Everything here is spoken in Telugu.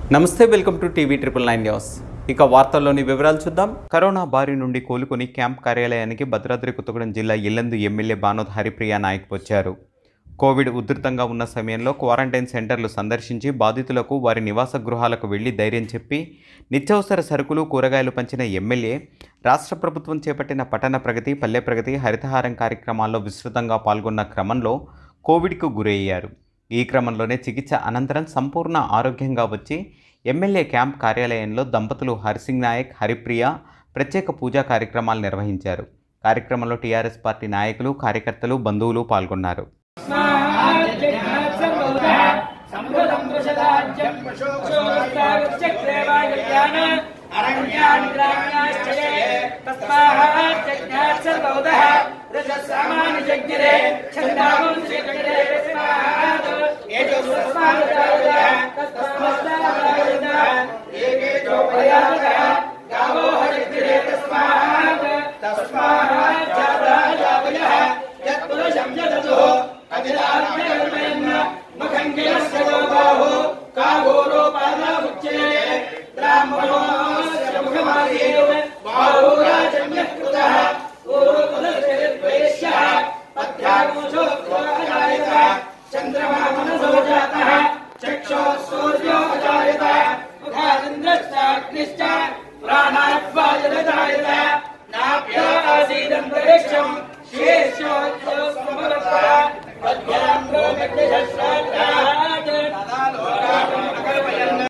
నమస్తే welcome to TV triple nine news ఇక వార్తల్లోని వివరాలు చూద్దాం కరోనా బారి నుండి కోలుకొని క్యాంప్ కార్యాలయానికి భద్రాద్రి కొత్తగూడెం జిల్లా ఇల్లందు ఎమ్మెల్యే బానోద్ హరిప్రియ నాయక్ వచ్చారు కోవిడ్ ఉధృతంగా ఉన్న సమయంలో క్వారంటైన్ సెంటర్లు సందర్శించి బాధితులకు వారి నివాస గృహాలకు వెళ్లి ధైర్యం చెప్పి నిత్యావసర సరుకులు కూరగాయలు పంచిన ఎమ్మెల్యే రాష్ట్ర ప్రభుత్వం చేపట్టిన పట్టణ ప్రగతి పల్లె ప్రగతి హరితహారం కార్యక్రమాల్లో విస్తృతంగా పాల్గొన్న క్రమంలో కోవిడ్కు గురయ్యారు ఈ క్రమంలోనే చికిత్స అనంతరం సంపూర్ణ ఆరోగ్యంగా వచ్చి ఎమ్మెల్యే క్యాంప్ కార్యాలయంలో దంపతులు హరిసింగ్ నాయక్ హరిప్రియ ప్రత్యేక పూజా కార్యక్రమాలు నిర్వహించారు కార్యక్రమంలో టీఆర్ఎస్ పార్టీ నాయకులు కార్యకర్తలు బంధువులు పాల్గొన్నారు అరణ్యాన్ని గ్రామ్యాశ్చయే తస్మాత్